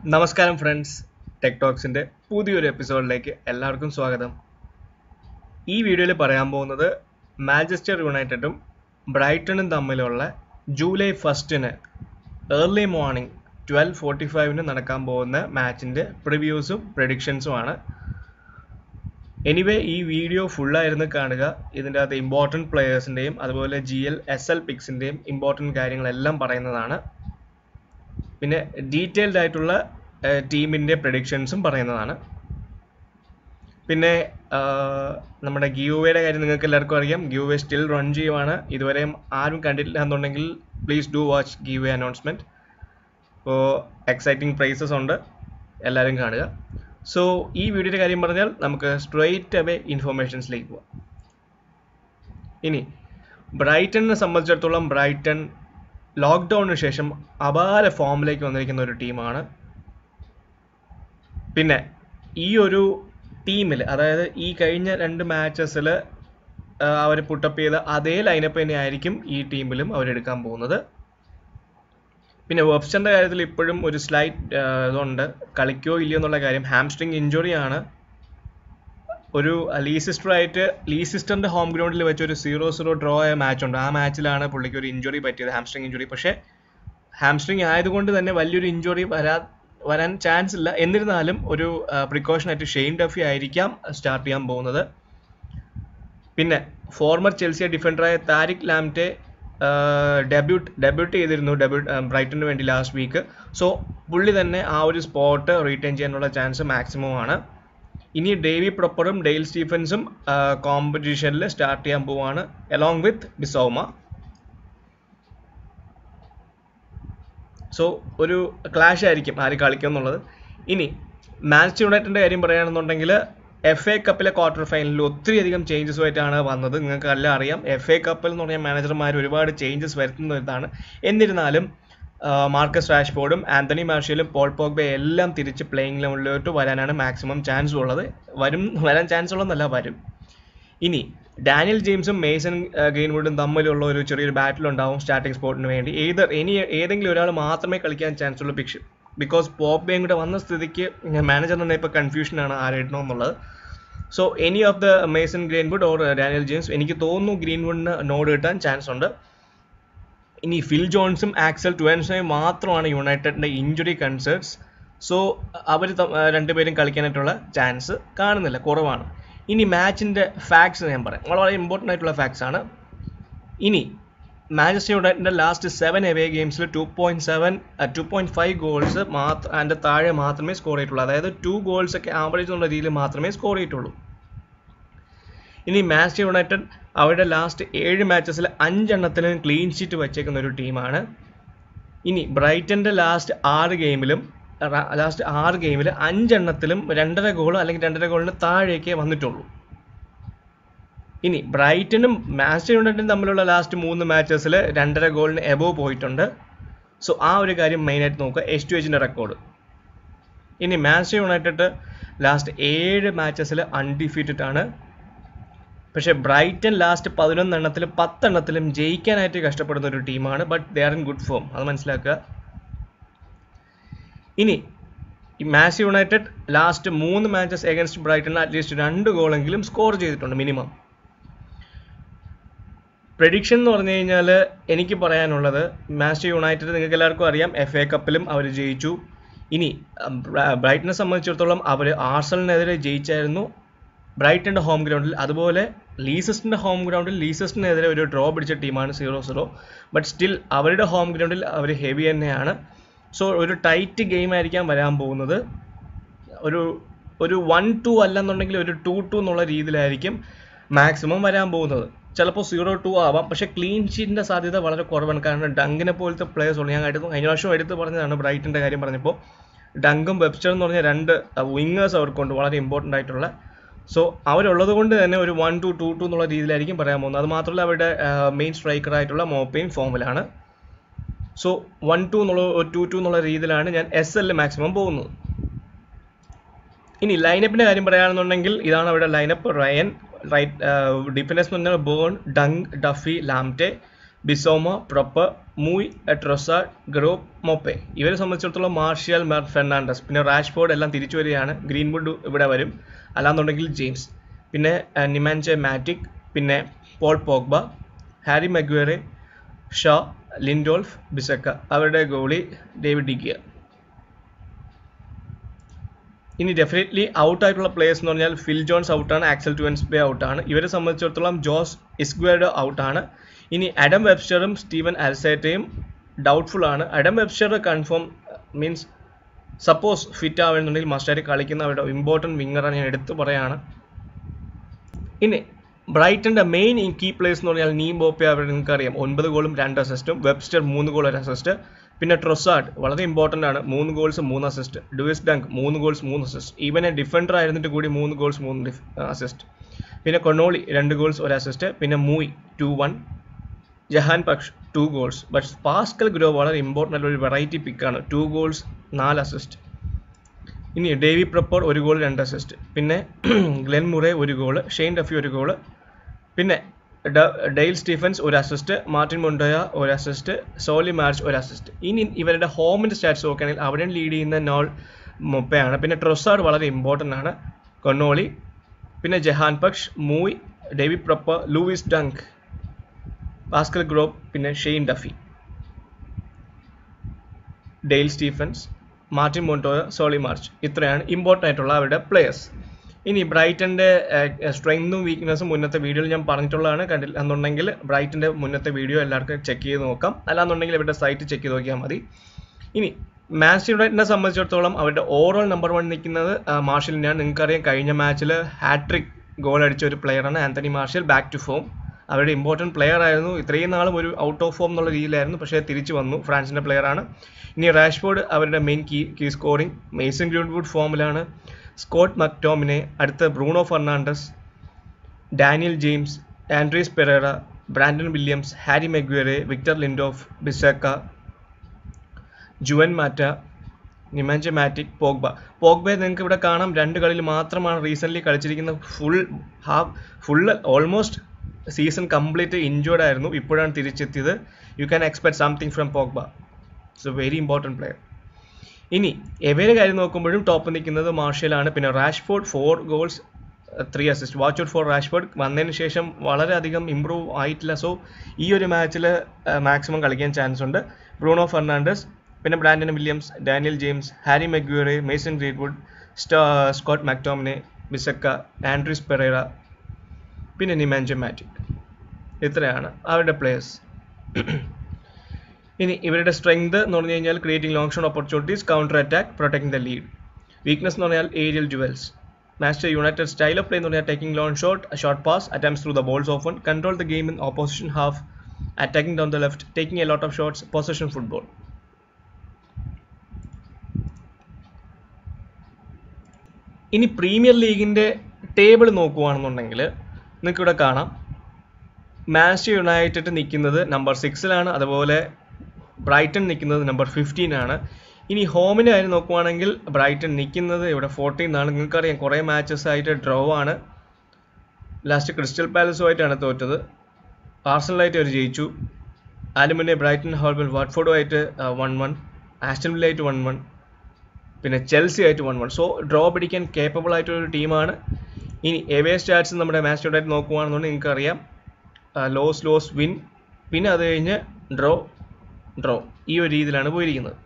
നമസ്കാരം friends tech ടോക്സിൻ്റെ പുതിയൊരു എപ്പിസോഡിലേക്ക് എല്ലാവർക്കും സ്വാഗതം ഈ വീഡിയോയിൽ പറയാൻ പോകുന്നത് മാഞ്ചസ്റ്റർ യുണൈറ്റഡും ബ്രൈറ്റണും തമ്മിലുള്ള ജൂലൈ ഫസ്റ്റിന് ഏർലി മോർണിംഗ് ട്വൽവ് ഫോർട്ടി ഫൈവിന് നടക്കാൻ പോകുന്ന മാച്ചിൻ്റെ പ്രിവ്യൂസും പ്രഡിക്ഷൻസുമാണ് എനിവേ ഈ വീഡിയോ ഫുള്ളായിരുന്നു കാണുക ഇതിൻ്റെ അകത്ത് ഇമ്പോർട്ടൻറ്റ് പ്ലെയേഴ്സിൻ്റെയും അതുപോലെ ജി എൽ എസ് എൽ പിക്സിൻ്റെയും ഇമ്പോർട്ടൻറ്റ് കാര്യങ്ങളെല്ലാം പറയുന്നതാണ് പിന്നെ ഡീറ്റെയിൽഡ് ആയിട്ടുള്ള ടീമിൻ്റെ പ്രഡിക്ഷൻസും പറയുന്നതാണ് പിന്നെ നമ്മുടെ ഗിയോവേയുടെ കാര്യം നിങ്ങൾക്ക് എല്ലാവർക്കും അറിയാം ഗിയോവേ സ്റ്റിൽ റൺ ചെയ്യുവാണ് ഇതുവരെയും ആരും കണ്ടിട്ടില്ല എന്നുണ്ടെങ്കിൽ please do watch giveaway announcement അപ്പോൾ എക്സൈറ്റിംഗ് പ്രൈസസ് ഉണ്ട് എല്ലാവരും കാണുക സോ ഈ വീഡിയോയുടെ കാര്യം പറഞ്ഞാൽ നമുക്ക് സ്ട്രെയിറ്റ് അവേ ഇൻഫോർമേഷൻസിലേക്ക് പോവാം ഇനി ബ്രൈറ്റണിനെ സംബന്ധിച്ചിടത്തോളം ബ്രൈറ്റൺ ലോക്ക്ഡൗണിന് ശേഷം അപാര ഫോമിലേക്ക് വന്നിരിക്കുന്ന ഒരു ടീമാണ് പിന്നെ ഈ ഒരു ടീമിൽ അതായത് ഈ കഴിഞ്ഞ രണ്ട് മാച്ചസിൽ അവർ പുട്ടപ്പ് ചെയ്ത അതേ ലൈനപ്പ് തന്നെ ആയിരിക്കും ഈ ടീമിലും അവരെടുക്കാൻ പോകുന്നത് പിന്നെ വെബ്സ്റ്ററിൻ്റെ കാര്യത്തിൽ ഇപ്പോഴും ഒരു സ്ലൈറ്റ് ഇതുണ്ട് കളിക്കോ ഇല്ലയോ എന്നുള്ള കാര്യം ഹാംസ്ട്രിങ് ഇഞ്ചുറി ആണ് ഒരു ലീസിസ്റ്ററായിട്ട് ലീസിസ്റ്ററിൻ്റെ ഹോം ഗ്രൗണ്ടിൽ വെച്ച് ഒരു സീറോ സീറോ ഡ്രോ ആയ മാച്ച് ഉണ്ട് ആ മാച്ചിലാണ് പുള്ളിക്ക് ഒരു ഇഞ്ചുറി പറ്റിയത് ഹാംസ്ട്രിങ് ഇഞ്ചുറി പക്ഷേ ഹാംസ്ട്രിങ് ആയതുകൊണ്ട് തന്നെ വലിയൊരു ഇഞ്ചുറി വരാ വരാൻ ചാൻസ് ഇല്ല എന്നിരുന്നാലും ഒരു പ്രിക്കോഷൻ ആയിട്ട് ഷെയിൻ ഡഫി ആയിരിക്കാം സ്റ്റാർട്ട് ചെയ്യാൻ പോകുന്നത് പിന്നെ ഫോർമർ ചെൽസിയ ഡിഫൻഡറായ താരിക് ലാംറ്റെ ഡെബ്യൂട്ട് ഡെബ്യൂട്ട് ചെയ്തിരുന്നു ഡെബ്യൂട്ട് ബ്രൈറ്റന് വേണ്ടി ലാസ്റ്റ് വീക്ക് സോ പുള്ളി തന്നെ ആ ഒരു സ്പോട്ട് റീറ്റെയിൻ ചെയ്യാനുള്ള ചാൻസ് മാക്സിമം ആണ് ഇനി ഡേവി പ്രൊപ്പറും ഡെയിൽ സ്റ്റീഫൻസും കോമ്പറ്റീഷനിൽ സ്റ്റാർട്ട് ചെയ്യാൻ പോവാണ് അലോങ് വിത്ത് ബിസോമ സോ ഒരു ക്ലാഷ് ആയിരിക്കും ആര് കളിക്കുക എന്നുള്ളത് ഇനി മാൻച്ചസ്റ്റർ യുണൈറ്റഡിൻ്റെ കാര്യം പറയുകയാണെന്നുണ്ടെങ്കിൽ എഫ് എ കപ്പിലെ ക്വാർട്ടർ ഫൈനലിൽ ഒത്തിരിയധികം ചേഞ്ചസ് ആയിട്ടാണ് വന്നത് നിങ്ങൾക്ക് എല്ലാം അറിയാം എഫ് എ കപ്പിൽ എന്ന് പറഞ്ഞാൽ മാനേജർമാർ ഒരുപാട് ചേഞ്ചസ് വരുത്തുന്ന ഇതാണ് എന്നിരുന്നാലും മാർക്കസ് റാഷ്ഫോർഡും ആന്റണി മാർഷ്യലും പോൾ പോഗ്ബെ എല്ലാം തിരിച്ച് പ്ലേയിങ് ലെവലിലോട്ട് വരാനാണ് മാക്സിമം ചാൻസ് ഉള്ളത് വരും വരാൻ ചാൻസ് ഉള്ളതെന്നല്ല വരും ഇനി ഡാനിയൽ ജെയിംസും മേസൺ ഗ്രീൻവുഡും തമ്മിലുള്ള ഒരു ചെറിയൊരു ബാറ്റിൽ ഉണ്ടാവും സ്റ്റാർട്ടിംഗ് സ്പോട്ടിന് വേണ്ടി ഏത് ഇനി ഏതെങ്കിലും ഒരാൾ മാത്രമേ കളിക്കാൻ ചാൻസ് ഉള്ളൂ പിക്ഷൻ ബിക്കോസ് പോപ്ബേയും കൂടെ വന്ന സ്ഥിതിക്ക് മാനേജർ തന്നെ ഇപ്പോൾ കൺഫ്യൂഷനാണ് ആരിടണമെന്നുള്ളത് so any of the Mason Greenwood or Daniel James എനിക്ക് തോന്നുന്നു ഗ്രീൻവുഡിന് നോഡ് കിട്ടാൻ ചാൻസ് ഉണ്ട് ഇനി ഫിൽ ജോൺസും ആക്സൽ ടുവൻസയും മാത്രമാണ് യുണൈറ്റഡിൻ്റെ ഇഞ്ചുറി കൺസേർട്സ് സോ അവർ രണ്ടുപേരും കളിക്കാനായിട്ടുള്ള ചാൻസ് കാണുന്നില്ല കുറവാണ് ഇനി മാച്ചിൻ്റെ ഫാക്ട്സ് ഞാൻ പറയാം വളരെ ഇമ്പോർട്ടൻ്റ് ആയിട്ടുള്ള ഫാക്ട്സ് ആണ് ഇനി മാഞ്ചസ്റ്റർ യുണൈറ്റഡിൻ്റെ ലാസ്റ്റ് സെവൻ എവേ ഗെയിംസിൽ two point seven two point five goals മാത്രം അതിൻ്റെ താഴെ മാത്രമേ സ്കോർ ചെയ്തിട്ടുള്ളൂ അതായത് ടു ഗോൾസ് ഒക്കെ ആവറേജ് എന്നുള്ള രീതിയിൽ മാത്രമേ സ്കോർ ചെയ്തിട്ടുള്ളൂ ഇനി മാഞ്ചസ്റ്റർ യുണൈറ്റഡ് അവരുടെ ലാസ്റ്റ് ഏഴ് മാച്ചസിൽ അഞ്ചെണ്ണത്തിലും ക്ലീൻ ഷീറ്റ് വച്ചേക്കുന്ന ഒരു ടീമാണ് ഇനി ബ്രൈറ്റൻ്റെ ലാസ്റ്റ് ആറ് ഗെയിമിലും ലാസ്റ്റ് ആറ് ഗെയിമിൽ അഞ്ചെണ്ണത്തിലും രണ്ടര ഗോൾ അല്ലെങ്കിൽ രണ്ടര ഗോളിന് താഴേക്കേ വന്നിട്ടുള്ളൂ ഇനി ബ്രൈറ്റനും മാഞ്ചസ്റ്റർ യുണൈറ്റഡും തമ്മിലുള്ള ലാസ്റ്റ് മൂന്ന് മാച്ചസിൽ രണ്ടര ഗോളിന് എബോ പോയിട്ടുണ്ട് സോ ആ ഒരു കാര്യം മെയിനായിട്ട് നോക്കുക എസ് ടു എച്ചിൻ്റെ റെക്കോർഡ് ഇനി മാഞ്ചസ്റ്റർ യുണൈറ്റഡ് ലാസ്റ്റ് ഏഴ് മാച്ചസിൽ അൺഡിഫീറ്റഡ് ആണ് പക്ഷേ ബ്രൈറ്റൻ ലാസ്റ്റ് പതിനൊന്നെണ്ണത്തിലും പത്തെണ്ണത്തിലും ജയിക്കാനായിട്ട് കഷ്ടപ്പെടുന്ന ഒരു ടീമാണ് but they are in good form അത് മനസ്സിലാക്കുക ഇനി ഈ മാച്ച് യുണൈറ്റഡ് ലാസ്റ്റ് മൂന്ന് മാച്ചസ് എഗൻസ്റ്റ് ബ്രൈറ്റൺ അറ്റ്ലീസ്റ്റ് രണ്ട് ഗോളെങ്കിലും സ്കോർ ചെയ്തിട്ടുണ്ട് മിനിമം പ്രഡിക്ഷൻ എന്ന് പറഞ്ഞു കഴിഞ്ഞാൽ എനിക്ക് പറയാനുള്ളത് മാച്ച് യുണൈറ്റഡ് നിങ്ങൾക്ക് എല്ലാവർക്കും അറിയാം എഫ് എ കപ്പിലും അവർ ജയിച്ചു ഇനി ബ്രൈറ്റനെ സംബന്ധിച്ചിടത്തോളം അവർ ആർസലിനെതിരെ ജയിച്ചായിരുന്നു ബ്രൈറ്റൻ്റെ ഹോം ഗ്രൗണ്ടിൽ അതുപോലെ ലീസസ്റ്റിൻ്റെ ഹോം ഗ്രൗണ്ടിൽ ലീസസ്റ്റിനെതിരെ ഒരു ഡ്രോ പിടിച്ച ടീമാണ് സീറോ സീറോ ബട്ട് സ്റ്റിൽ അവരുടെ ഹോം ഗ്രൗണ്ടിൽ അവർ ഹെവി തന്നെയാണ് സോ ഒരു ടൈറ്റ് ഗെയിം ആയിരിക്കാം വരാൻ പോകുന്നത് ഒരു ഒരു വൺ ടു അല്ലെന്നുണ്ടെങ്കിൽ ഒരു ടു ടു എന്നുള്ള രീതിയിലായിരിക്കും മാക്സിമം വരാൻ പോകുന്നത് ചിലപ്പോൾ സീറോ ടു ആവാം പക്ഷേ ക്ലീൻ ഷീറ്റിൻ്റെ സാധ്യത വളരെ കുറവാണ് കാരണം ഡങ്കിനെ പോലത്തെ പ്ലേയേഴ്സ് ഉണ്ട് ഞാൻ കഴിഞ്ഞ കഴിഞ്ഞ വർഷം എടുത്ത് പറഞ്ഞതാണ് ബ്രൈറ്റിൻ്റെ കാര്യം പറഞ്ഞപ്പോൾ ഡങ്കും വെബ്സ്റ്റർ എന്ന് പറഞ്ഞ രണ്ട് വിങ്ങേഴ്സ് അവർക്കുണ്ട് വളരെ ഇമ്പോർട്ടൻ്റ് ആയിട്ടുള്ള സോ അവരുള്ളത് കൊണ്ട് തന്നെ ഒരു വൺ ടു ടു ടു എന്നുള്ള രീതിയിലായിരിക്കും പറയാൻ പോകുന്നത് അത് മാത്രമല്ല അവരുടെ മെയിൻ സ്ട്രൈക്കർ ആയിട്ടുള്ള മോപ്പയും ഫോമിലാണ് സോ വൺ ടു എന്നുള്ള ടു ടു എന്നുള്ള രീതിയിലാണ് ഞാൻ എസ് എല്ലിൽ മാക്സിമം പോകുന്നത് ഇനി ലൈനപ്പിൻ്റെ കാര്യം പറയുകയാണെന്നുണ്ടെങ്കിൽ ഇതാണ് അവരുടെ ലൈനപ്പ് റയൻ റൈറ്റ് ഡിഫൻസ് എന്ന് പറഞ്ഞാൽ Burn Dunk Duffy Lamptey Bissouma Propper Mooy Trossard Gross Maupay ഇവരെ സംബന്ധിച്ചിടത്തോളം മാർഷ്യൽ മെർ ഫെർണാണ്ടസ് പിന്നെ റാഷ്ഫോർഡ് എല്ലാം തിരിച്ചു വരികയാണ് ഗ്രീൻവുഡ് ഇവിടെ വരും അല്ലാന്നുണ്ടെങ്കിൽ ജെയിംസ് പിന്നെ നിമാൻചെ മാറ്റിക് പിന്നെ Paul Pogba Harry Maguire Shaw Lindelof Bissaka അവരുടെ ഗോളി ഡേവിഡ് ഡിഗിയ ഇനി ഡെഫിനറ്റ്ലി ഔട്ട് ആയിട്ടുള്ള പ്ലേയേഴ്സ് എന്ന് പറഞ്ഞാൽ ഫിൽ ജോൺസ് ഔട്ടാണ് ആക്സൽ ടുവൻസ് ബേ ഔട്ടാണ് ഇവരെ സംബന്ധിച്ചിടത്തോളം ജോസ് ഇസ്ഗ്വേഡോ ഔട്ടാണ് ഇനി അഡം വെബ്സ്റ്ററും സ്റ്റീവൻ അൽസേറ്റയും ഡൗട്ട്ഫുൾ ആണ് Adam Webster confirm means suppose fit ആവുന്നുണ്ടെങ്കിൽ മസ്റ്റായിട്ട് കളിക്കുന്ന അവരുടെ ഇമ്പോർട്ടൻറ്റ് വിങ്ങറാണ് ഞാൻ എടുത്തു പറയാണ് ഇനി ബ്രൈറ്റൻ്റെ മെയിൻ കീ പ്ലേയേഴ്സ് എന്ന് പറഞ്ഞാൽ നീ ബോപ്പെ അവർ നിങ്ങൾക്കറിയാം ഒൻപത് ഗോളും രണ്ട് അസിസ്റ്റും വെബ്സ്റ്റർ മൂന്ന് ഗോൾ ഒരു അസിസ്റ്റ് പിന്നെ ട്രൊസാഡ് വളരെ ഇമ്പോർട്ടൻ്റ് ആണ് മൂന്ന് ഗോൾസ് മൂന്ന് അസിസ്റ്റ് ഡുവിസ് ഡങ്ക് മൂന്ന് ഗോൾസ് മൂന്ന് അസിസ്റ്റ് ഈവൻ എ ഡിഫൻഡർ ആയിരുന്നിട്ട് കൂടി മൂന്ന് ഗോൾസ് മൂന്ന് അസിസ്റ്റ് പിന്നെ കൊണോളി രണ്ട് ഗോൾസ് ഒരു അസിസ്റ്റ് പിന്നെ Mooy two one Jahanbakhsh two goals but Pascal Gross വളരെ ഇമ്പോർട്ടൻ്റ് ആയിട്ടുള്ള ഒരു വെറൈറ്റി പിക്കാണ് ടു ഗോൾസ് നാല് അസിസ്റ്റ് ഇനി ഡേവി പ്രപ്പോർ ഒരു ഗോൾ രണ്ട് അസിസ്റ്റ് പിന്നെ ഗ്ലെൻ മുറെ ഒരു ഗോൾ ഷെയ്ൻ ഡഫി ഒരു ഗോൾ പിന്നെ ഡെയിൽ സ്റ്റീഫൻസ് ഒരു അസിസ്റ്റ് മാർട്ടിൻ മൊണ്ടോയ ഒരു അസിസ്റ്റ് സോലി മാർച്ച് ഒരു അസിസ്റ്റ് ഇനി ഇവരുടെ ഹോമിൻ്റെ സ്റ്റാറ്റ്സ് നോക്കുകയാണെങ്കിൽ അവിടെ ലീഡ് ചെയ്യുന്ന നോൾ മൊപ്പയാണ് പിന്നെ ട്രൊസാഡ് വളരെ ഇമ്പോർട്ടൻ്റ് ആണ് കൊന്നോളി പിന്നെ Jahanbakhsh Mooy Davy Propper Lewis Dunk Pascal Gross പിന്നെ Shane Duffy Dale Stephens Martin Montoya Solly March ഇത്രയാണ് ഇമ്പോർട്ടൻ്റ് ആയിട്ടുള്ള അവരുടെ പ്ലേയേഴ്സ് ഇനി ബ്രൈറ്റൻ്റെ സ്ട്രെങ്തും വീക്ക്നെസ്സും മുന്നത്തെ വീഡിയോയിൽ ഞാൻ പറഞ്ഞിട്ടുള്ളതാണ് കണ്ടില്ല എന്നുണ്ടെങ്കിൽ ബ്രൈറ്റിൻ്റെ മുന്നത്തെ വീഡിയോ എല്ലാവർക്കും ചെക്ക് ചെയ്ത് നോക്കാം അല്ലാന്നുണ്ടെങ്കിൽ ഇവരുടെ സൈറ്റ് ചെക്ക് ചെയ്ത് നോക്കിയാൽ മതി ഇനി മാച്ച് യുണൈറ്റിനെ സംബന്ധിച്ചിടത്തോളം അവരുടെ ഓവറോൾ നമ്പർ വൺ നിൽക്കുന്നത് മാർഷലിനെയാണ് നിങ്ങൾക്കറിയാം കഴിഞ്ഞ മാച്ചിൽ ഹാട്രിക് ഗോൾ അടിച്ച ഒരു പ്ലെയറാണ് Anthony Martial back to form അവരുടെ ഇമ്പോർട്ടൻറ്റ് പ്ലെയർ ആയിരുന്നു ഇത്രയും നാളും ഒരു ഔട്ട് ഓഫ് ഫോം എന്നുള്ള രീതിയിലായിരുന്നു പക്ഷേ തിരിച്ചു വന്നു ഫ്രാൻസിൻ്റെ പ്ലെയറാണ് ഇനി റാഷ്ഫോർഡ് അവരുടെ main key key scoring Mason Greenwood ഫോമിലാണ് സ്കോട്ട് മക്ടോമിനെ അടുത്ത Bruno Fernandes Daniel James Andreas Pereira Brandon Williams Harry Maguire Victor Lindelof Bissaka Juan Mata Nemanja Matic Pogba പോഗ്ബയെ നിങ്ങൾക്ക് ഇവിടെ കാണാം രണ്ട് കളിയിൽ മാത്രമാണ് റീസെൻ്റ്ലി കളിച്ചിരിക്കുന്ന full half full almost season complete injured ആയിരുന്നു ഇപ്പോഴാണ് തിരിച്ചെത്തിയത് you can expect something from Pogba it's a very important player ഇനി എവയുടെ കാര്യം നോക്കുമ്പോഴും ടോപ്പ് നിൽക്കുന്നത് മാർഷ്യലാണ് പിന്നെ Rashford four goals three assist watch out for Rashford വന്നതിന് ശേഷം വളരെയധികം ഇമ്പ്രൂവ് ആയിട്ടില്ല സോ ഈ ഒരു മാച്ചിൽ മാക്സിമം കളിക്കാൻ ചാൻസ് ഉണ്ട് ബ്രൂണോ ഫെർണാണ്ടസ് പിന്നെ Brandon Williams Daniel James Harry Maguire Mason Greenwood സ്റ്റാ സ്കോട്ട് മാക്ടോമിനെ ബിസക്ക ആൻഡ്രീസ് പെറേറ പിന്നെ നിമാൻജെ മാറ്റിക് ഇത്രയാണ് അവരുടെ പ്ലേയേഴ്സ് ഇനി ഇവരുടെ സ്ട്രെങ്ത് എന്ന് പറഞ്ഞു കഴിഞ്ഞാൽ creating long shot opportunities counter attack protecting the lead weakness എന്ന് പറഞ്ഞാൽ aerial duels Manchester United style of play എന്ന് പറഞ്ഞാൽ taking long shot short pass attempts through the balls often control the game in opposition half attacking down the left taking a lot of shots possession football ഇനി premier ലീഗിൻ്റെ table നോക്കുകയാണെന്നുണ്ടെങ്കിൽ നിങ്ങൾക്ക് ഇവിടെ കാണാം Manchester United നിൽക്കുന്നത് number സിക്സിലാണ് അതുപോലെ Brighton നിൽക്കുന്നത് നമ്പർ ഫിഫ്റ്റീൻ ആണ് ഇനി ഹോമിൻ്റെ കാര്യം നോക്കുവാണെങ്കിൽ ബ്രൈറ്റൺ നിൽക്കുന്നത് ഇവിടെ ഫോർട്ടീനാണ് നിങ്ങൾക്കറിയാം കുറേ മാച്ചസ് ആയിട്ട് ഡ്രോ ആണ് ലാസ്റ്റ് ക്രിസ്റ്റൽ പാലസുമായിട്ടാണ് തോറ്റത് ആർസണലായിട്ട് അവർ ജയിച്ചു ആലുമിനെ ബ്രൈറ്റൺ ഹോൾബൽ വാട്ട്ഫോർഡുമായിട്ട് വൺ വൺ ആസ്റ്റൺ വില്ലായിട്ട് വൺ വൺ പിന്നെ ചെൽസി ആയിട്ട് വൺ വൺ സോ ഡ്രോ പിടിക്കാൻ കേപ്പബിൾ ആയിട്ടൊരു ടീമാണ് ഇനി എവേ സ്റ്റാറ്റ്സ് നമ്മുടെ മാച്ച് യുണൈറ്റഡ് നോക്കുകയാണെന്നുണ്ടെങ്കിൽ നിങ്ങൾക്കറിയാം ലോസ് ലോസ് വിൻ പിന്നെ അത് കഴിഞ്ഞ് ഡ്രോ ഡ്രോ ഈ ഒരു രീതിയിലാണ് പോയിരിക്കുന്നത്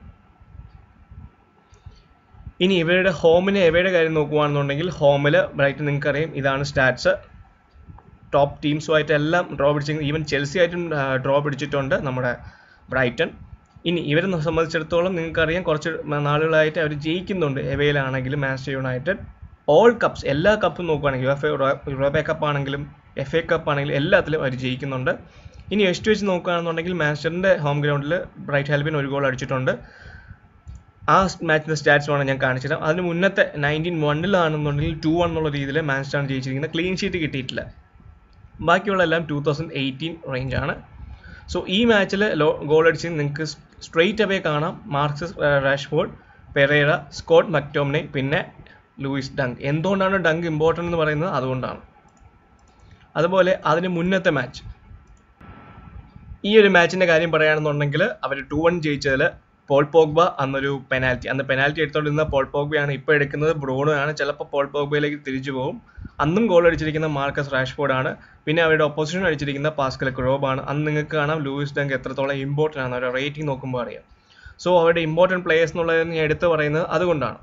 ഇനി ഇവരുടെ ഹോമിന് എവയുടെ കാര്യം നോക്കുകയാണെന്നുണ്ടെങ്കിൽ ഹോമിൽ ബ്രൈറ്റൺ നിങ്ങൾക്കറിയാം ഇതാണ് സ്റ്റാറ്റ്സ് ടോപ്പ് ടീംസുമായിട്ട് എല്ലാം ഡ്രോ പിടിച്ചെങ്കിൽ ഈവൻ ചെൽസി ആയിട്ടും ഡ്രോ പിടിച്ചിട്ടുണ്ട് നമ്മുടെ ബ്രൈറ്റൺ ഇനി ഇവരെ സംബന്ധിച്ചിടത്തോളം നിങ്ങൾക്കറിയാം കുറച്ച് നാളുകളായിട്ട് അവർ ജയിക്കുന്നുണ്ട് എവയിലാണെങ്കിലും മാസ്റ്റർ യുണൈറ്റഡ് ഓൾ കപ്സ് എല്ലാ കപ്പും നോക്കുകയാണെങ്കിൽ യു എഫ് യൂറോപ്യ കപ്പ് ആണെങ്കിലും എഫ് എ കപ്പ് ആണെങ്കിലും എല്ലാത്തിലും അവർ ജയിക്കുന്നുണ്ട് ഇനി എസ്റ്റ് വെച്ച് നോക്കുകയാണെന്നുണ്ടെങ്കിൽ മാസ്റ്ററിൻ്റെ ഹോം ഗ്രൗണ്ടിൽ ബ്രൈറ്റ് ഹെൽബിൻ ഒരു ഗോൾ അടിച്ചിട്ടുണ്ട് ആ മാച്ചിൻ്റെ സ്റ്റാറ്റ്സ് വേണം ഞാൻ കാണിച്ചു തരാം അതിന് മുന്നത്തെ നയൻറ്റീൻ വണ്ണിലാണെന്നുണ്ടെങ്കിൽ ടു വൺ എന്നുള്ള രീതിയിൽ മാസ്റ്ററാണ് ജയിച്ചിരിക്കുന്നത് ക്ലീൻ ഷീറ്റ് കിട്ടിയിട്ടില്ല ബാക്കിയുള്ള എല്ലാം ടൂ തൗസൻഡ് എയ്റ്റീൻ റേഞ്ചാണ് സോ ഈ മാച്ചിൽ ലോ ഗോൾ അടിച്ച് നിങ്ങൾക്ക് സ്ട്രെയിറ്റ് അവേ കാണാം മാർക്സസ് റാഷ്ഫോർഡ് പെരേറ സ്കോട്ട് മക്ടോമിനെ പിന്നെ ലൂയിസ് ഡങ്ക് എന്തുകൊണ്ടാണ് ഡങ്ക് ഇമ്പോർട്ടൻ്റ് എന്ന് പറയുന്നത് അതുകൊണ്ടാണ് അതുപോലെ അതിന് മുന്നത്തെ മാച്ച് ഈ ഒരു മാച്ചിന്റെ കാര്യം പറയുകയാണെന്നുണ്ടെങ്കിൽ അവർ ടു വൺ ജയിച്ചതിൽ പോൾ പോഗ്ബ അന്നൊരു പെനാൽറ്റി അന്ന് പെനാൽറ്റി എടുത്തോണ്ടിരുന്ന പോൾ പോഗ്ബയാണ് ഇപ്പോൾ എടുക്കുന്നത് ബ്രൂണോ ആണ് ചിലപ്പോൾ പോൾ പോഗ്ബയിലേക്ക് തിരിച്ചു പോകും അന്നും ഗോൾ അടിച്ചിരിക്കുന്ന മാർക്കസ് റാഷ്ഫോർഡ് ആണ് പിന്നെ അവരുടെ ഒപ്പോസിഷൻ അടിച്ചിരിക്കുന്ന പാസ്കൽ ക്രോബ് ആണ് അന്ന് നിങ്ങൾക്ക് കാണാം ലൂയിസ് ഡങ്ക് എത്രത്തോളം ഇമ്പോർട്ടൻ്റ് ആണ് അവരുടെ റേറ്റിംഗ് നോക്കുമ്പോൾ അറിയാം സോ അവരുടെ ഇമ്പോർട്ടൻറ്റ് പ്ലേയേഴ്സ് എന്നുള്ളത് ഞാൻ എടുത്തു പറയുന്നത് അതുകൊണ്ടാണ്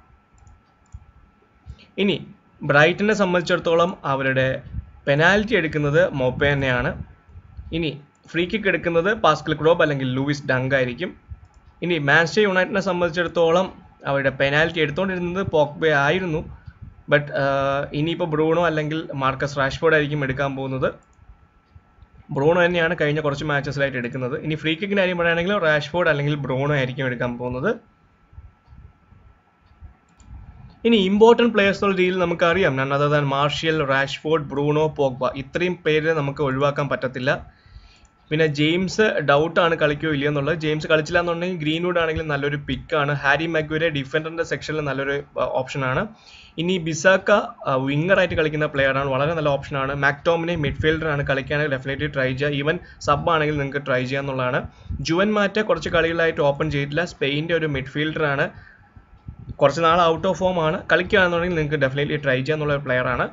ഇനി ബ്രൈറ്റനെ സംബന്ധിച്ചിടത്തോളം അവരുടെ പെനാൽറ്റി എടുക്കുന്നത് മോപ്പെ തന്നെയാണ് ഇനി ഫ്രീ കിക്ക് എടുക്കുന്നത് പാസ്കൽ ക്രോബ് അല്ലെങ്കിൽ ലൂയിസ് ഡങ്ക് ആയിരിക്കും ഇനി മാൻസ്റ്റർ യുണൈറ്റഡിനെ സംബന്ധിച്ചിടത്തോളം അവരുടെ പെനാൽറ്റി എടുത്തുകൊണ്ടിരുന്നത് പോക്ബെ ആയിരുന്നു ബട്ട് ഇനിയിപ്പോൾ ബ്രൂണോ അല്ലെങ്കിൽ മാർക്കസ് റാഷ്ഫോർഡ് ആയിരിക്കും എടുക്കാൻ പോകുന്നത് ബ്രൂണോ തന്നെയാണ് കഴിഞ്ഞ കുറച്ച് മാച്ചസിലായിട്ട് എടുക്കുന്നത് ഇനി ഫ്രീ കിക്കിന് കാര്യം പറയുകയാണെങ്കിൽ റാഷ്ഫോർഡ് അല്ലെങ്കിൽ ബ്രൂണോ ആയിരിക്കും എടുക്കാൻ പോകുന്നത് ഇനി ഇമ്പോർട്ടൻറ്റ് പ്ലേയേഴ്സ് എന്നുള്ള രീതിയിൽ നമുക്കറിയാം none other than Martial Rashford Bruno Pogba ഇത്രയും പേര് നമുക്ക് ഒഴിവാക്കാൻ പറ്റത്തില്ല പിന്നെ ജെയിംസ് ഡൗട്ടാണ് കളിക്കോ ഇല്ലയോ എന്നുള്ളത് ജെയിംസ് കളിച്ചില്ല എന്നുണ്ടെങ്കിൽ ഗ്രീൻവുഡ് ആണെങ്കിലും നല്ലൊരു പിക്കാണ് ഹാരി മഗ്വരെ ഡിഫൻഡറിന്റെ സെക്ഷനിൽ നല്ലൊരു ഓപ്ഷനാണ് ഇനി ബിസാക്ക വിങ്ങറായിട്ട് കളിക്കുന്ന പ്ലെയറാണ് വളരെ നല്ല ഓപ്ഷനാണ് മാക്ടോമിനെ മിഡ്ഫീൽഡറാണ് കളിക്കാണെങ്കിൽ ഡെഫിനറ്റ്ലി ട്രൈ ചെയ്യുക ഈവൻ സബ് ആണെങ്കിൽ നിങ്ങൾക്ക് ട്രൈ ചെയ്യാന്നുള്ളതാണ് ജുവൻ മാറ്റ കുറച്ച് കളികളായിട്ട് ഓപ്പൺ ചെയ്തിട്ടില്ല സ്പെയിൻ്റെ ഒരു മിഡ്ഫീൽഡറാണ് കുറച്ച് നാൾ ഔട്ട് ഓഫ് ഫോം ആണ് കളിക്കുകയാണെന്നുണ്ടെങ്കിൽ നിങ്ങൾക്ക് ഡെഫിനറ്റ്ലി ട്രൈ ചെയ്യാന്നുള്ള ഒരു പ്ലെയറാണ്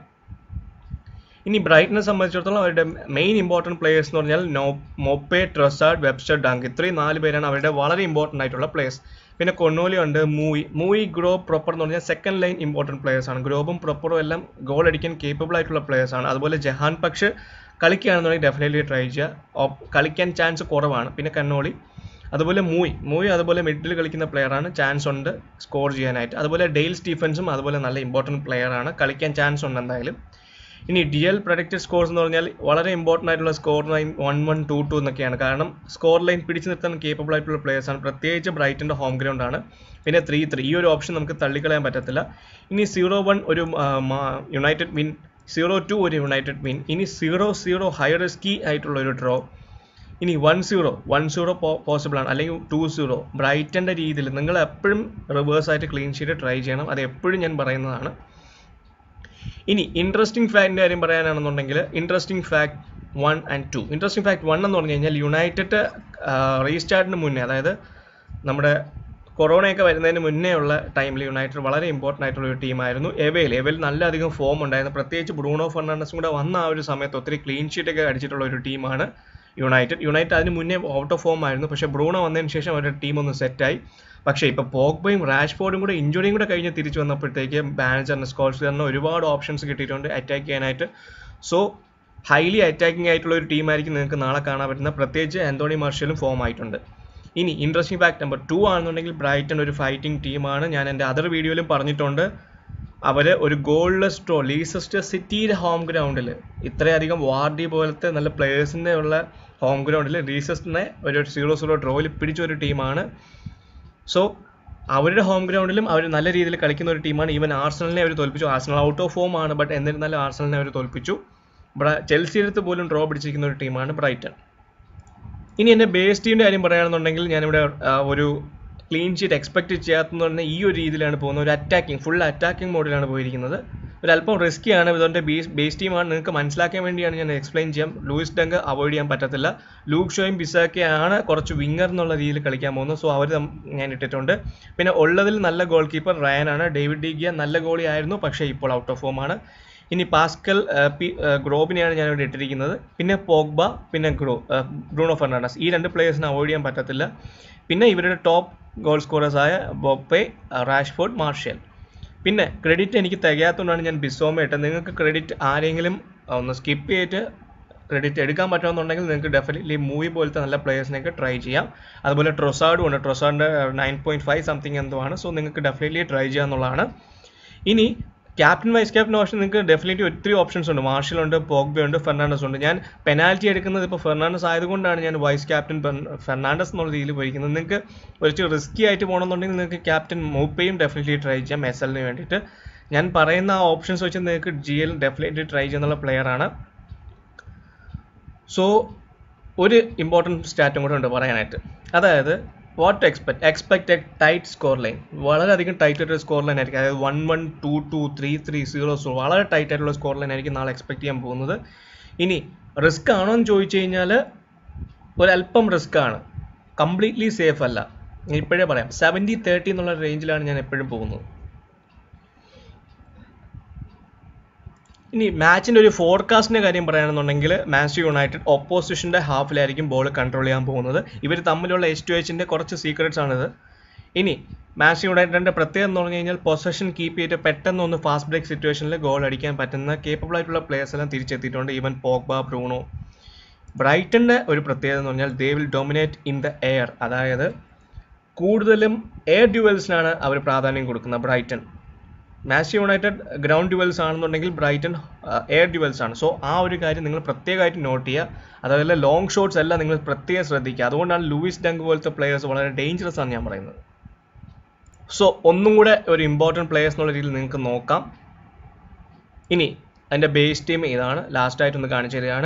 ഇനി ബ്രൈറ്റിനെ സംബന്ധിച്ചിടത്തോളം അവരുടെ മെയിൻ ഇമ്പോർട്ടൻറ്റ് പ്ലേയേഴ്സ് എന്ന് പറഞ്ഞാൽ നോ മൊപ്പെ ട്രസാഡ് വെബ്സ്റ്റർ ഡങ്ക് ഇത്രയും നാല് പേരാണ് അവരുടെ വളരെ ഇമ്പോർട്ടൻ്റ് ആയിട്ടുള്ള പ്ലേയേഴ്സ് പിന്നെ കൊണ്ണോലി ഉണ്ട് മൂവി മൂവി ഗ്രോ പ്രൊപ്പർ എന്ന് പറഞ്ഞാൽ സെക്കൻഡ് ലൈൻ ഇമ്പോർട്ടൻറ്റ് പ്ലേയേഴ്സ് ആണ് ഗ്രോബും പ്രൊപ്പറും എല്ലാം ഗോൾ അടിക്കാൻ കേപ്പബിൾ ആയിട്ടുള്ള പ്ലേയേഴ്സ് ആണ് അതുപോലെ ജഹാൻ പക്ഷ് കളിക്കുകയാണെന്നുണ്ടെങ്കിൽ ഡെഫിനറ്റ്ലി ട്രൈ ചെയ്യുക കളിക്കാൻ ചാൻസ് കുറവാണ് പിന്നെ കണ്ണോളി അതുപോലെ മൂവി മൂവി അതുപോലെ മിഡിൽ കളിക്കുന്ന പ്ലെയറാണ് ചാൻസ് ഉണ്ട് സ്കോർ ചെയ്യാനായിട്ട് അതുപോലെ ഡെയിൽ സ്റ്റീഫൻസും അതുപോലെ നല്ല ഇമ്പോർട്ടൻറ്റ് പ്ലെയറാണ് കളിക്കാൻ ചാൻസ് ഉണ്ട് എന്തായാലും ഇനി ഡി എൽ പ്രൊഡക്റ്റഡ് സ്കോർസ് എന്ന് പറഞ്ഞാൽ വളരെ ഇമ്പോർട്ടൻ്റ് ആയിട്ടുള്ള score line one one two two എന്നൊക്കെയാണ് കാരണം സ്കോർ ലൈൻ പിടിച്ചു നിർത്താൻ കേപ്പബിൾ ആയിട്ടുള്ള പ്ലേയേഴ്സ് ആണ് പ്രത്യേകിച്ച് ബ്രൈറ്റൻ്റെ ഹോം ഗ്രൗണ്ട് ആണ് പിന്നെ ത്രീ ത്രീ ഈ ഒരു ഓപ്ഷൻ നമുക്ക് തള്ളിക്കളയാൻ പറ്റത്തില്ല ഇനി സീറോ വൺ ഒരു യുണൈറ്റഡ് വിൻ സീറോ ടു ഒരു യുണൈറ്റഡ് വിൻ ഇനി സീറോ സീറോ ഹൈ റിസ്കി ആയിട്ടുള്ള ഒരു ഡ്രോ ഇനി one zero one zero possible ആണ് അല്ലെങ്കിൽ ടു സീറോ ബ്രൈറ്റൻ്റെ രീതിയിൽ നിങ്ങൾ എപ്പോഴും റിവേഴ്സ് ആയിട്ട് ക്ലീൻ ഷീറ്റ് ട്രൈ ചെയ്യണം അത് എപ്പോഴും ഞാൻ പറയുന്നതാണ് ഇനി ഇൻട്രസ്റ്റിംഗ് ഫാക്ടിൻ്റെ കാര്യം പറയാനാണെന്നുണ്ടെങ്കിൽ interesting fact one and two interesting fact one എന്ന് പറഞ്ഞു കഴിഞ്ഞാൽ യുണൈറ്റഡ് റീസ്റ്റാർട്ടിന് മുന്നേ അതായത് നമ്മുടെ കൊറോണയൊക്കെ വരുന്നതിന് മുന്നേ ഉള്ള ടൈമിൽ യുണൈറ്റഡ് വളരെ ഇമ്പോർട്ടൻ്റ് ആയിട്ടുള്ള ഒരു ടീമായിരുന്നു എവയിൽ എവയിൽ നല്ല അധികം ഫോം ഉണ്ടായിരുന്നു പ്രത്യേകിച്ച് ബ്രൂണോ ഫെർണാണ്ടസും കൂടെ വന്ന ആ ഒരു സമയത്ത് ഒത്തിരി ക്ലീൻ ഷീറ്റൊക്കെ അടിച്ചിട്ടുള്ള ഒരു ടീമാണ് യുണൈറ്റഡ് യുണൈറ്റഡ് അതിന് മുന്നേ ഔട്ട് ഓഫ് ഫോം ആയിരുന്നു പക്ഷേ ബ്രൂണോ വന്നതിന് ശേഷം അവരുടെ ടീം ഒന്ന് സെറ്റായി പക്ഷേ ഇപ്പോൾ പോഗ്ബയും റാഷ്ഫോർഡും കൂടെ ഇഞ്ചുറിയും കൂടെ കഴിഞ്ഞ് തിരിച്ചു വന്നപ്പോഴത്തേക്ക് മാനേജറിന് സ്കോൾസിന് ഒരുപാട് ഓപ്ഷൻസ് കിട്ടിയിട്ടുണ്ട് അറ്റാക്ക് ചെയ്യാനായിട്ട് സോ ഹൈലി അറ്റാക്കിംഗ് ആയിട്ടുള്ള ഒരു ടീമായിരിക്കും നിങ്ങൾക്ക് നാളെ കാണാൻ പറ്റുന്ന പ്രത്യേകിച്ച് ആന്റോണി മാർഷ്യലും ഫോം ആയിട്ടുണ്ട് ഇനി ഇൻട്രസ്റ്റിംഗ് ഫാക്ട് നമ്പർ ടു ആണെന്നുണ്ടെങ്കിൽ ബ്രൈറ്റൺ ഒരു ഫൈറ്റിംഗ് ടീമാണ് ഞാൻ എൻ്റെ അതർ വീഡിയോയിലും പറഞ്ഞിട്ടുണ്ട് അവർ ഒരു ഗോൾലെസ് ഡ്രോ ലീസസ്റ്റർ സിറ്റിയുടെ ഹോം ഗ്രൗണ്ടിൽ ഇത്രയധികം വാർഡി പോലത്തെ നല്ല പ്ലേയേഴ്സിൻ്റെ ഉള്ള ഹോം ഗ്രൗണ്ടിൽ ലീസസ്റ്റിനെ ഒരു സീറോ സീറോ ഡ്രോയിൽ പിടിച്ച ഒരു ടീമാണ് സോ അവരുടെ ഹോം ഗ്രൗണ്ടിലും അവർ നല്ല രീതിയിൽ കളിക്കുന്ന ഒരു ടീമാണ് ഈവൻ ആർസണലിനെ അവർ തോൽപ്പിച്ചു ആർസണൽ ഔട്ട് ഓഫ് ഫോം ആണ് ബട്ട് എന്നിരുന്നാലും ആർസണലിനെ അവർ തോൽപ്പിച്ചു ചെൽസിയുടെ അടുത്ത് പോലും ഡ്രോ പിടിച്ചിരിക്കുന്ന ഒരു ടീമാണ് ബ്രൈറ്റൺ ഇനി എൻ്റെ ബേസ് ടീമിൻ്റെ കാര്യം പറയുകയാണെന്നുണ്ടെങ്കിൽ ഞാനിവിടെ ഒരു ക്ലീൻ ഷീറ്റ് എക്സ്പെക്ട് ചെയ്യാത്തെന്ന് പറഞ്ഞാൽ ഈ ഒരു രീതിയിലാണ് പോകുന്നത് ഒരു അറ്റാക്കിംഗ് ഫുൾ അറ്റാക്കിംഗ് മോഡിലാണ് പോയിരിക്കുന്നത് ഒരു അല്പം റിസ്ക്കിയാണ് ഇതുകൊണ്ട് ബേസ് ബേസ് ടീമാണ് നിങ്ങൾക്ക് മനസ്സിലാക്കാൻ വേണ്ടിയാണ് ഞാൻ എക്സ്പ്ലെയിൻ ചെയ്യാം ലൂയിസ് ഡങ്ക് അവോയ്ഡ് ചെയ്യാൻ പറ്റത്തില്ല ലൂക്ക് ഷോയും ബിസാക്കയാണ് കുറച്ച് വിങ്ങർ എന്നുള്ള രീതിയിൽ കളിക്കാൻ പോകുന്നത് സോ അവർ ഞാൻ ഇട്ടിട്ടുണ്ട് പിന്നെ ഉള്ളതിൽ നല്ല ഗോൾ കീപ്പർ റയനാണ് ഡേവിഡ് ഡിഗിയ നല്ല ഗോളി ആയിരുന്നു പക്ഷേ ഇപ്പോൾ ഔട്ട് ഓഫ് ഫോം ആണ് ഇനി പാസ്കൽ പി ഗ്രോബിനെയാണ് ഞാൻ ഇവിടെ ഇട്ടിരിക്കുന്നത് പിന്നെ പോഗ്ബ പിന്നെ ഗ്രോ ബ്രൂണോ ഫെർണാണ്ടസ് ഈ രണ്ട് പ്ലേയേഴ്സിനെ അവോയ്ഡ് ചെയ്യാൻ പറ്റത്തില്ല പിന്നെ ഇവരുടെ ടോപ്പ് ഗോൾ സ്കോറേഴ്സായ ബൊപ്പെ റാഷ്ഫോർഡ് മാർഷ്യൽ പിന്നെ ക്രെഡിറ്റ് എനിക്ക് തികയാത്തതുകൊണ്ടാണ് ഞാൻ ബിസോമ ഇട്ടത് നിങ്ങൾക്ക് ക്രെഡിറ്റ് ആരെങ്കിലും ഒന്ന് സ്കിപ്പ് ചെയ്തിട്ട് ക്രെഡിറ്റ് എടുക്കാൻ പറ്റുമെന്നുണ്ടെങ്കിൽ നിങ്ങൾക്ക് ഡെഫിനറ്റ്ലി മൂവി പോലത്തെ നല്ല പ്ലേയേഴ്സിനെയൊക്കെ ട്രൈ ചെയ്യാം അതുപോലെ ട്രൊസാഡും ഉണ്ട് ട്രൊസാഡിൻ്റെ നയൻ പോയിൻറ്റ് ഫൈവ് സംതിങ് എന്തോ ആണ് സോ നിങ്ങൾക്ക് ഡെഫിനറ്റ്ലി ട്രൈ ചെയ്യാന്നുള്ളതാണ് ഇനി ക്യാപ്റ്റൻ വൈസ് ക്യാപ്റ്റൻ ഓപ്ഷൻ നിങ്ങൾക്ക് ഡെഫിനറ്റ്ലി ഒത്തിരി ഓപ്ഷൻസ് ഉണ്ട് മാർഷൽ ഉണ്ട് പോഗ്ബെ ഉണ്ട് ഫെർണാണ്ടസ് ഉണ്ട് ഞാൻ പെനാൽറ്റി എടുക്കുന്നത് ഇപ്പോൾ ഫെർണാണ്ടസ് ആയതുകൊണ്ടാണ് ഞാൻ വൈസ് ക്യാപ്റ്റൻ ഫെർണാണ്ടസ് എന്നുള്ള രീതിയിൽ പോയിരിക്കുന്നത് നിങ്ങൾക്ക് കുറച്ച് റിസ്ക്കി ആയിട്ട് പോകണമെന്നുണ്ടെങ്കിൽ നിങ്ങൾക്ക് ക്യാപ്റ്റൻ മൂപ്പയും ഡെഫിനറ്റ്ലി ട്രൈ ചെയ്യാം എസ് എല്ലിന് വേണ്ടിയിട്ട് ഞാൻ പറയുന്ന ആ ഓപ്ഷൻസ് വെച്ച് നിങ്ങൾക്ക് ജി എൽ ഡെഫിനറ്റ്ലി ട്രൈ ചെയ്യുന്നുള്ള പ്ലെയറാണ് സോ ഒരു ഇമ്പോർട്ടൻറ്റ് സ്റ്റാറ്റും കൂടെ ഉണ്ട് പറയാനായിട്ട് അതായത് what expect expect a tight score line വളരെയധികം ടൈറ്റ് ആയിട്ടുള്ള സ്കോർ ലൈൻ ആയിരിക്കും അതായത് one one two two three three zero zero വളരെ ടൈറ്റ് ആയിട്ടുള്ള സ്കോർ ലൈൻ ആയിരിക്കും നാളെ എക്സ്പെക്ട് ചെയ്യാൻ പോകുന്നത് ഇനി റിസ്ക് ആണോ എന്ന് ചോദിച്ചു കഴിഞ്ഞാൽ ഒരല്പം റിസ്ക് ആണ് കംപ്ലീറ്റ്ലി സേഫ് അല്ല ഞാൻ ഇപ്പോഴേ പറയാം സെവൻറ്റി തേർട്ടി എന്നുള്ള റേഞ്ചിലാണ് ഞാൻ എപ്പോഴും പോകുന്നത് ഇനി മാച്ചിൻ്റെ ഒരു ഫോർകാസ്റ്റിൻ്റെ കാര്യം പറയുകയാണെന്നുണ്ടെങ്കിൽ മാച്ച് യുണൈറ്റഡ് ഓപ്പോസിഷൻ്റെ ഹാഫിലായിരിക്കും ബോൾ കൺട്രോൾ ചെയ്യാൻ പോകുന്നത് ഇവർ തമ്മിലുള്ള എച്ച് ടു എച്ചിൻ്റെ കുറച്ച് സീക്രട്സ് ആണിത് ഇനി മാച്ച് യുണൈറ്റഡിൻ്റെ പ്രത്യേകത എന്ന് പറഞ്ഞു കഴിഞ്ഞാൽ പൊസഷൻ കീപ്പ് ചെയ്തിട്ട് പെട്ടെന്ന് ഒന്ന് ഫാസ്റ്റ് ബ്രേക്ക് സിറ്റുവേഷനിൽ ഗോൾ അടിക്കാൻ പറ്റുന്ന കേപ്പബിൾ ആയിട്ടുള്ള പ്ലേയേഴ്സ് എല്ലാം തിരിച്ചെത്തിയിട്ടുണ്ട് ഈവൻ പോഗ്ബ ബ്രൂണോ ബ്രൈറ്റൻ്റെ ഒരു പ്രത്യേകത എന്ന് പറഞ്ഞാൽ they will dominate in the air അതായത് കൂടുതലും എയർ ഡ്യുവൽസിനാണ് അവർ പ്രാധാന്യം കൊടുക്കുന്നത് Brighton match United ground duels ആണെന്നുണ്ടെങ്കിൽ ബ്രൈറ്റൺ എയർ ഡ്യുവൽസ് ആണ് സോ ആ ഒരു കാര്യം നിങ്ങൾ പ്രത്യേകമായിട്ട് നോട്ട് ചെയ്യുക അതുപോലെ ലോങ് ഷോട്ട്സ് എല്ലാം നിങ്ങൾ പ്രത്യേകം ശ്രദ്ധിക്കുക അതുകൊണ്ടാണ് ലൂയിസ് ഡങ്ക് പോലത്തെ പ്ലേയേഴ്സ് വളരെ ഡേഞ്ചറസ് ആണ് ഞാൻ പറയുന്നത് സോ ഒന്നും കൂടെ ഒരു ഇമ്പോർട്ടൻറ്റ് പ്ലേയേഴ്സ് എന്നുള്ള രീതിയിൽ നിങ്ങൾക്ക് നോക്കാം ഇനി അതിൻ്റെ ബേസ് ടീം ഇതാണ് ലാസ്റ്റായിട്ട് ഒന്ന് കാണിച്ചു തരികയാണ്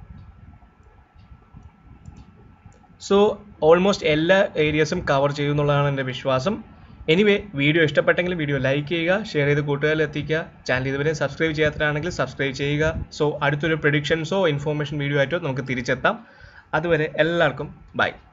സോ ഓൾമോസ്റ്റ് എല്ലാ ഏരിയസും കവർ ചെയ്യുന്നുള്ളതാണ് എൻ്റെ വിശ്വാസം എനിവേ വീഡിയോ ഇഷ്ടപ്പെട്ടെങ്കിൽ വീഡിയോ ലൈക്ക് ചെയ്യുക ഷെയർ ചെയ്ത് കൂട്ടുകാരിൽ എത്തിക്കുക ചാനൽ ഇതുവരെ സബ്സ്ക്രൈബ് ചെയ്യാത്തതാണെങ്കിൽ സബ്സ്ക്രൈബ് ചെയ്യുക സോ അടുത്തൊരു പ്രഡിക്ഷൻസോ ഇൻഫോർമേഷൻ വീഡിയോ ആയിട്ടോ നമുക്ക് തിരിച്ചെത്താം അതുവരെ എല്ലാവർക്കും ബൈ